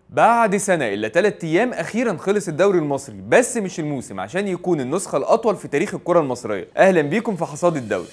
بعد سنة إلا 3 أيام أخيرا خلص الدوري المصري بس مش الموسم عشان يكون النسخة الأطول في تاريخ الكرة المصرية أهلا بيكم في حصاد الدوري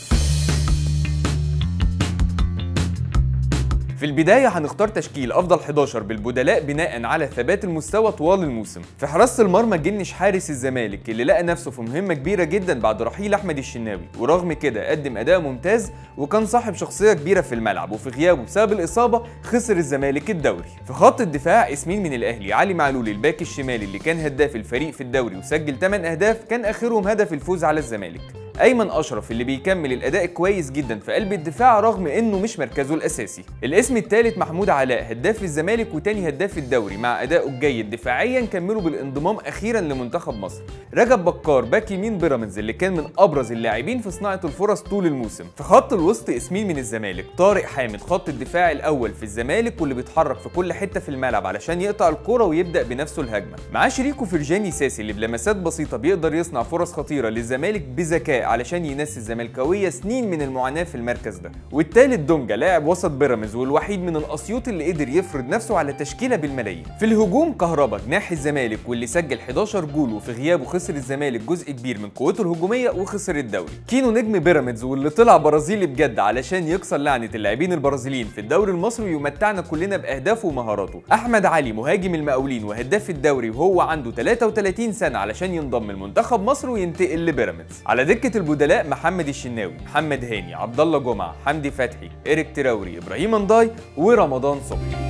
في البداية هنختار تشكيل أفضل 11 بالبدلاء بناء على ثبات المستوى طوال الموسم. في حراسة المرمى جنش حارس الزمالك اللي لقى نفسه في مهمة كبيرة جدا بعد رحيل أحمد الشناوي، ورغم كده قدم أداء ممتاز وكان صاحب شخصية كبيرة في الملعب وفي غيابه بسبب الإصابة خسر الزمالك الدوري. في خط الدفاع اسمين من الأهلي علي معلول الباك الشمالي اللي كان هداف الفريق في الدوري وسجل 8 أهداف كان آخرهم هدف الفوز على الزمالك. ايمن اشرف اللي بيكمل الاداء كويس جدا في قلب الدفاع رغم انه مش مركزه الاساسي الاسم الثالث محمود علاء هداف الزمالك وتاني هداف الدوري مع ادائه الجيد دفاعيا كملوا بالانضمام اخيرا لمنتخب مصر رجب بكار باك يمين بيراميدز اللي كان من ابرز اللاعبين في صناعه الفرص طول الموسم في خط الوسط اسمين من الزمالك طارق حامد خط الدفاع الاول في الزمالك واللي بيتحرك في كل حته في الملعب علشان يقطع الكره ويبدا بنفسه الهجمه معاه شريكه فرجاني ساسي اللي بلمسات بسيطه بيقدر يصنع فرص خطيره للزمالك بذكاء علشان ينسي الزملكاويه سنين من المعاناه في المركز ده والتالت دونجا لاعب وسط بيراميدز والوحيد من الاسيوط اللي قدر يفرض نفسه على تشكيله بالملايين في الهجوم كهربا جناح الزمالك واللي سجل 11 جول وفي غيابه خسر الزمالك جزء كبير من قوته الهجوميه وخسر الدوري كينو نجم بيراميدز واللي طلع برازيلي بجد علشان يكسر لعنه اللاعبين البرازيليين في الدوري المصري ويمتعنا كلنا باهدافه ومهاراته احمد علي مهاجم المقاولين وهداف الدوري وهو عنده 33 سنه علشان ينضم لمنتخب مصر وينتقل لبيراميدز على دكه البدلاء محمد الشناوي محمد هاني عبد الله جمعه حمدي فتحي ايريك تراوري ابراهيم انداي ورمضان صبحي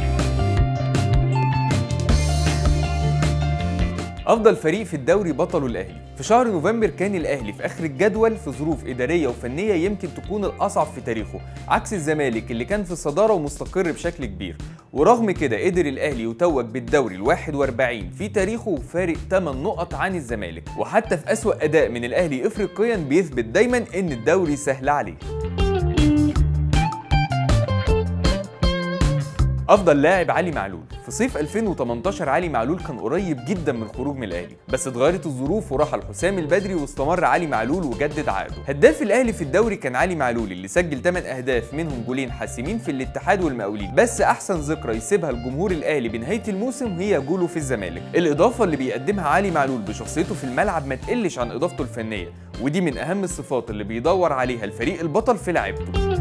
افضل فريق في الدوري بطله الاهلي في شهر نوفمبر كان الاهلي في اخر الجدول في ظروف اداريه وفنيه يمكن تكون الاصعب في تاريخه عكس الزمالك اللي كان في الصداره ومستقر بشكل كبير ورغم كده قدر الاهلي يتوج بالدوري ال 41 في تاريخه وفارق 8 نقط عن الزمالك وحتى في اسوا اداء من الاهلي افريقيا بيثبت دايما ان الدوري سهل عليه افضل لاعب علي معلول في صيف 2018 علي معلول كان قريب جدا من الخروج من الاهلي بس اتغيرت الظروف ورحل حسام البدري واستمر علي معلول وجدد عقده هداف الاهلي في الدوري كان علي معلول اللي سجل 8 اهداف منهم جولين حاسمين في الاتحاد والمقاولين بس احسن ذكرى يسيبها الجمهور الاهلي بنهايه الموسم هي جوله في الزمالك الاضافه اللي بيقدمها علي معلول بشخصيته في الملعب ما تقلش عن اضافته الفنيه ودي من اهم الصفات اللي بيدور عليها الفريق البطل في لعيبته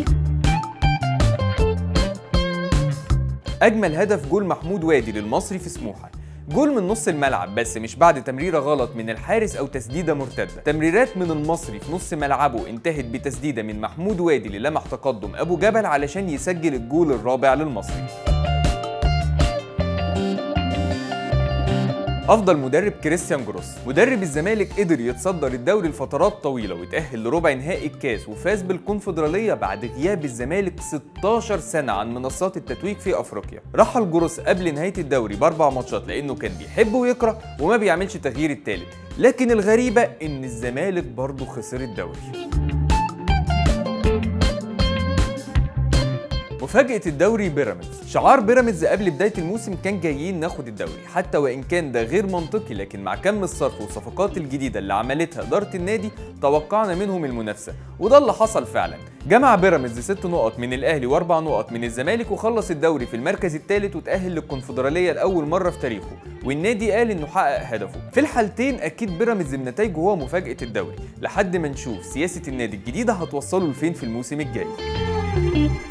اجمل هدف جول محمود وادي للمصري في سموحه جول من نص الملعب بس مش بعد تمريره غلط من الحارس او تسديده مرتده تمريرات من المصري في نص ملعبه انتهت بتسديده من محمود وادي اللي لمح تقدم ابو جبل علشان يسجل الجول الرابع للمصري افضل مدرب كريستيان جروس مدرب الزمالك قدر يتصدر الدوري لفترات طويله ويتاهل لربع نهائي الكاس وفاز بالكونفدراليه بعد غياب الزمالك 16 سنه عن منصات التتويج في افريقيا رحل جروس قبل نهايه الدوري باربع ماتشات لانه كان بيحب ويكره وما بيعملش تغيير التالت لكن الغريبه ان الزمالك برضه خسر الدوري مفاجأة الدوري بيراميدز شعار بيراميدز قبل بداية الموسم كان جايين ناخد الدوري حتى وإن كان ده غير منطقي لكن مع كم الصرف والصفقات الجديدة اللي عملتها إدارة النادي توقعنا منهم المنافسة وده اللي حصل فعلا جمع بيراميدز ست نقط من الأهلي وأربع نقط من الزمالك وخلص الدوري في المركز الثالث وتأهل للكونفدرالية لأول مرة في تاريخه والنادي قال إنه حقق هدفه في الحالتين أكيد بيراميدز بنتائجه هو مفاجأة الدوري لحد ما نشوف سياسة النادي الجديدة هتوصله لفين في الموسم الجاي